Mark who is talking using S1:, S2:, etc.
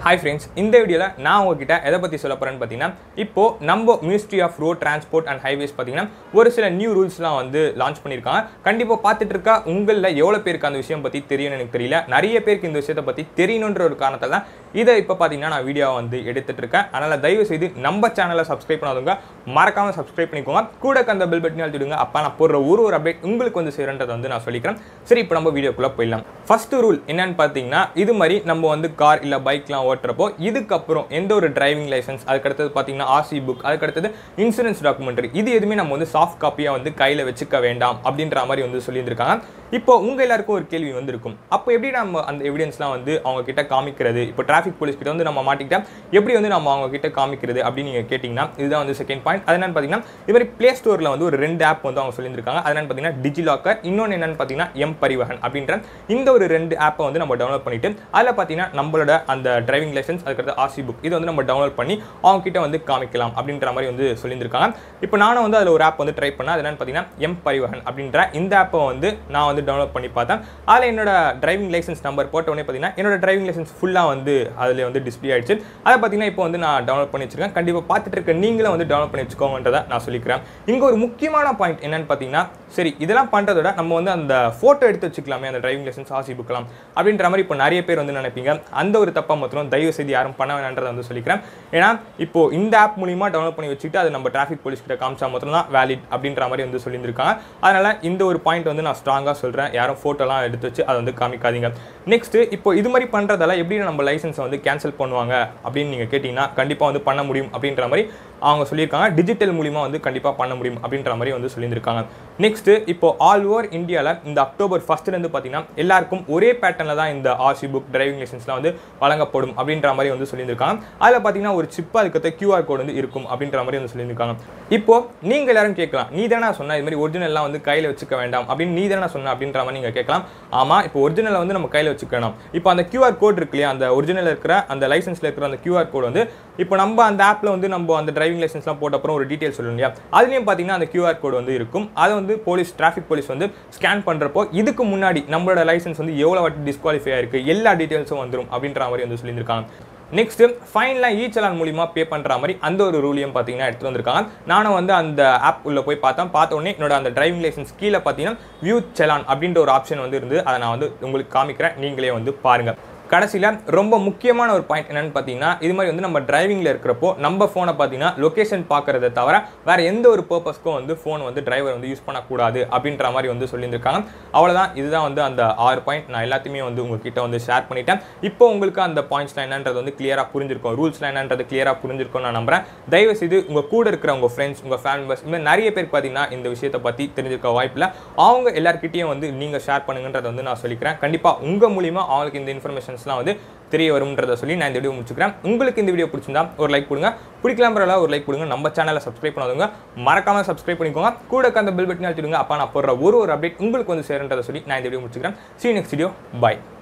S1: hi friends இந்த வீடியோவில் நான் உங்ககிட்ட எதை பற்றி சொல்ல போகிறேன்னு பார்த்தீங்கன்னா இப்போ நம்ம ministry of road transport and highways பார்த்தீங்கன்னா ஒரு சில நியூ ரூல்ஸ்லாம் வந்து லான்ச் பண்ணியிருக்காங்க கண்டிப்பாக பார்த்துட்டு இருக்க உங்களில் எவ்வளோ பேருக்கு அந்த விஷயம் பற்றி தெரியும்னு எனக்கு தெரியல நிறைய பேருக்கு இந்த விஷயத்தை பற்றி தெரியணுன்ற ஒரு காரணத்தால் தான் இதை இப்போ பார்த்தீங்கன்னா நான் வீடியோ வந்து எடுத்துட்டு இருக்கேன் அதனால் தயவு செய்து நம்ம சேனலை சப்ஸ்கிரைப் பண்ணாதவங்க மறக்காமல் சப்ஸ்கிரைப் பண்ணிக்கோங்க கூட அந்த பெல் பட்டன் அழுத்திடுங்க அப்போ நான் போடுற ஒரு ஒரு அப்டேட் உங்களுக்கு வந்து சேருன்றதை வந்து நான் சொல்லிக்கிறேன் சரி இப்போ நம்ம வீடியோக்குள்ளே போயிடலாம் ஃபர்ஸ்ட் ரூல் என்னன்னு பார்த்தீங்கன்னா இது மாதிரி நம்ம வந்து கார் இல்லை பைக்லாம் ஓட்டுறப்போ இதுக்கப்புறம் எந்த ஒரு டிரைவிங் லைசன்ஸ் அதுக்கடுத்தது பார்த்தீங்கன்னா ஆர்சி புக் அதுக்கடுத்தது இன்சூரன்ஸ் டாக்குமெண்ட்ரி இது எதுவுமே நம்ம வந்து சாஃப்ட் காப்பியாக வந்து கையில் வச்சுக்க வேண்டாம் அப்படின்ற மாதிரி வந்து சொல்லியிருந்திருக்காங்க இப்போ உங்கள் எல்லாருக்கும் ஒரு கேள்வி வந்து இருக்கும் அப்போ எப்படி நம்ம அந்த எவிடன்ஸ்லாம் வந்து அவங்க கிட்ட காமிக்கிறது இப்போ டிராஃபிக் போலீஸ் கிட்ட வந்து நம்ம மாட்டிக்கிட்டா எப்படி வந்து நம்ம அவங்க கிட்ட காமிக்கிறது அப்படின்னு நீங்கள் கேட்டிங்கன்னா இதுதான் வந்து செகண்ட் பாயிண்ட் அது என்னன்னு பார்த்தீங்கன்னா இது மாதிரி ப்ளே ஸ்டோரில் வந்து ஒரு ரெண்டு ஆப் வந்து அவங்க சொல்லியிருக்காங்க அது என்னன்னு பார்த்தீங்கன்னா டிஜி லாக்கர் இன்னொன்று என்னன்னு பார்த்தீங்கன்னா எம் பரிவகன் அப்படின்ற இந்த ஒரு ரெண்டு ஆப்பை வந்து நம்ம டவுன்லோட் பண்ணிட்டு அதில் பார்த்தீங்கன்னா நம்மளோட அந்த டிரைவிங் லைசன்ஸ் அதுக்கடுத்து ஆர்சி புக் இது வந்து நம்ம டவுன்லோட் பண்ணி அவங்க கிட்ட வந்து காமிக்கலாம் அப்படின்ற மாதிரி வந்து சொல்லியிருக்காங்க இப்போ நானும் வந்து அதில் ஒரு ஆப் வந்து ட்ரை பண்ணேன் அது என்னன்னு பார்த்தீங்கன்னா எம் பரிவகன் அப்படின்ற இந்த ஆப்பை வந்து நான் வந்து டவுன்லோட் பண்ணி பார்த்தேன் அதில் என்னோட டிரைவிங் லைசன்ஸ் நம்பர் போட்ட உடனே பார்த்தீங்கன்னா என்னோட டிரைவிங் லைசன்ஸ் ஃபுல்லாக வந்து அதில் வந்து டிஸ்பிளே ஆயிடுச்சு அதை பார்த்தீங்கன்னா இப்போ வந்து நான் டவுன்லோட் பண்ணி வச்சிருக்கேன் கண்டிப்பாக பார்த்துட்டு இருக்க நீங்களும் வந்து டவுன்லோட் பண்ணி வச்சுக்கோங்கன்றதை நான் சொல்லிக்கிறேன் இங்கே ஒரு முக்கியமான பாயிண்ட் என்னன்னு பார்த்தீங்கன்னா சரி இதெல்லாம் பண்ணுறதோட நம்ம வந்து அந்த ஃபோட்டோ எடுத்து வச்சுக்கலாமே அந்த டிரைவிங் லைசன்ஸ் ஆசி புக்கலாம் அப்படின்ற மாதிரி இப்போ நிறைய பேர் வந்து நினைப்பீங்க அந்த ஒரு தப்பா மாத்திரம் தயவு செய்து யாரும் பண்ண வேணான்றதை வந்து சொல்லிக்கிறேன் ஏன்னா இப்போ இந்த ஆப் மூலியமா டவுன்லோட் பண்ணி வச்சுட்டு அது நம்ம டிராஃபிக் போலீஸ் கிட்ட காமிச்சா மாத்திரம் தான் வேலிட் அப்படின்ற மாதிரி வந்து சொல்லியிருக்காங்க அதனால இந்த ஒரு பாயிண்ட் வந்து நான் ஸ்ட்ராங்காக சொல்கிறேன் யாரும் ஃபோட்டோலாம் எடுத்து வச்சு அதை வந்து காமிக்காதீங்க நெக்ஸ்ட் இப்போ இது மாதிரி பண்ணுறதால எப்படி நம்ம லைசன்ஸை வந்து கேன்சல் பண்ணுவாங்க அப்படின்னு நீங்கள் கேட்டிங்கன்னா கண்டிப்பாக வந்து பண்ண முடியும் அப்படின்ற மாதிரி அவங்க சொல்லியிருக்காங்க டிஜிட்டல் மூலிமா வந்து கண்டிப்பாக பண்ண முடியும் அப்படின்ற மாதிரி வந்து சொல்லியிருக்காங்க நெக்ஸ்ட் இப்போ ஆல் ஓவர் இந்தியாவில் இந்த அக்டோபர் ஃபர்ஸ்ட்லேருந்து பார்த்தீங்கன்னா எல்லாருக்கும் ஒரே பேட்டர்னில் தான் இந்த ஆர்சி புக் டிரைவிங் லைசன்ஸ்லாம் வந்து வழங்கப்படும் அப்படின்ற மாதிரி வந்து சொல்லியிருக்காங்க அதில் பார்த்தீங்கன்னா ஒரு சிப் அதுக்கத்த கியூஆர் கோட் வந்து இருக்கும் அப்படின்ற மாதிரி வந்து சொல்லியிருக்காங்க இப்போ நீங்கள் எல்லாரும் கேட்கலாம் நீ தானே சொன்ன இது மாதிரி ஒரிஜினல்லாம் வந்து கையில் வச்சுக்க வேண்டாம் அப்படின்னு நீ தானே சொன்ன அப்படின்ற மாதிரி நீங்கள் கேட்கலாம் ஆமாம் இப்போ ஒரிஜினலை வந்து நம்ம கையில் வச்சுக்கணும் இப்போ அந்த கியூஆர் கோட் இருக்கு இல்லையா அந்த ஒரிஜினல் இருக்கிற அந்த லைசன்ஸில் இருக்கிற அந்த கியூஆர் கோட் வந்து இப்போ நம்ம அந்த ஆப்பில் வந்து நம்ம அந்த டிரைவிங் லைசன்ஸ்லாம் போட்ட அப்புறம் ஒரு டீட்டெயில் சொல்லணும் இல்லையா அதுலேயும் பார்த்தீங்கன்னா அந்த கியூஆர் கோட் வந்து இருக்கும் அதை வந்து போலீஸ் டிராஃபிக் போலீஸ் வந்து ஸ்கேன் பண்ணுறப்போ இதுக்கு முன்னாடி நம்மளோட லைசன்ஸ் வந்து எவ்வளோ வாட்டி டிஸ்குவாலிஃபை ஆயிருக்கு எல்லா டீட்டெயில்ஸும் வந்துடும் அப்படின்ற மாதிரி வந்து சொல்லியிருக்காங்க நெக்ஸ்ட் ஃபைன்லாம் இ சலான் மூலியமா பே பண்ணுற மாதிரி அந்த ஒரு ரூலையும் பார்த்தீங்கன்னா எடுத்துட்டு வந்திருக்காங்க நானும் வந்து அந்த ஆப் உள்ள போய் பார்த்தேன் பார்த்த உடனே என்னோட அந்த டிரைவிங் லைசன்ஸ் கீழே பார்த்தீங்கன்னா வியூ சலான் அப்படின்ற ஒரு ஆப்ஷன் வந்து இருந்து அதை நான் வந்து உங்களுக்கு காமிக்கிறேன் நீங்களே வந்து பாருங்க கடைசியில் ரொம்ப முக்கியமான ஒரு பாயிண்ட் என்னன்னு பார்த்தீங்கன்னா இது மாதிரி வந்து நம்ம டிரைவிங்கில் இருக்கிறப்போ நம்ம ஃபோனை பார்த்தீங்கன்னா லொக்கேஷன் பார்க்கறத தவிர வேறு எந்த ஒரு பர்பஸ்க்கும் வந்து ஃபோன் வந்து டிரைவர் வந்து யூஸ் பண்ணக்கூடாது அப்படின்ற மாதிரி வந்து சொல்லியிருக்காங்க அவ்வளோதான் இதுதான் வந்து அந்த ஆறு பாயிண்ட் நான் எல்லாத்தையுமே வந்து உங்ககிட்ட வந்து ஷேர் பண்ணிட்டேன் இப்போ உங்களுக்கு அந்த பாயிண்ட்ஸ்லாம் என்னன்றது வந்து கிளியராக புரிஞ்சிருக்கும் ரூல்ஸ்லாம் என்னன்றது கிளியராக புரிஞ்சிருக்கும் நான் நம்புறேன் தயவு செய்து உங்கள் கூட இருக்கிற உங்கள் ஃப்ரெண்ட்ஸ் உங்கள் ஃபேமிலி மெம்பர்ஸ் இந்த நிறைய பேர் பார்த்தீங்கன்னா இந்த விஷயத்தை பற்றி தெரிஞ்சிருக்க வாய்ப்பில் அவங்க எல்லாருக்கிட்டையும் வந்து நீங்கள் ஷேர் பண்ணுங்கன்றதை வந்து நான் சொல்லிக்கிறேன் கண்டிப்பாக உங்கள் மூலிமா அவங்களுக்கு இந்த இன்ஃபர்மேஷன்ஸ்லாம் வந்து தெரிய வரும்ன்றதை சொல்லி நான் இந்த வீடியோ முடிச்சுக்கிறேன் உங்களுக்கு இந்த வீடியோ பிடிச்சிருந்தா ஒரு லைக் கொடுங்க பிடிக்கலாம் பரவாயில்ல ஒரு லைக் கொடுங்க நம்ம சேனலை சப்ஸ்கிரைப் பண்ணாதவங்க மறக்காம சப்ஸ்கிரைப் பண்ணிக்கோங்க கூட அந்த பெல் பட்டன் அழுத்திடுங்க அப்போ நான் போடுற ஒரு ஒரு அப்டேட் உங்களுக்கு வந்து சேருன்றதை சொல்லி நான் இந்த வீடியோ முடிச்சுக்கிறேன் சி நெக்ஸ்ட் வீடியோ பை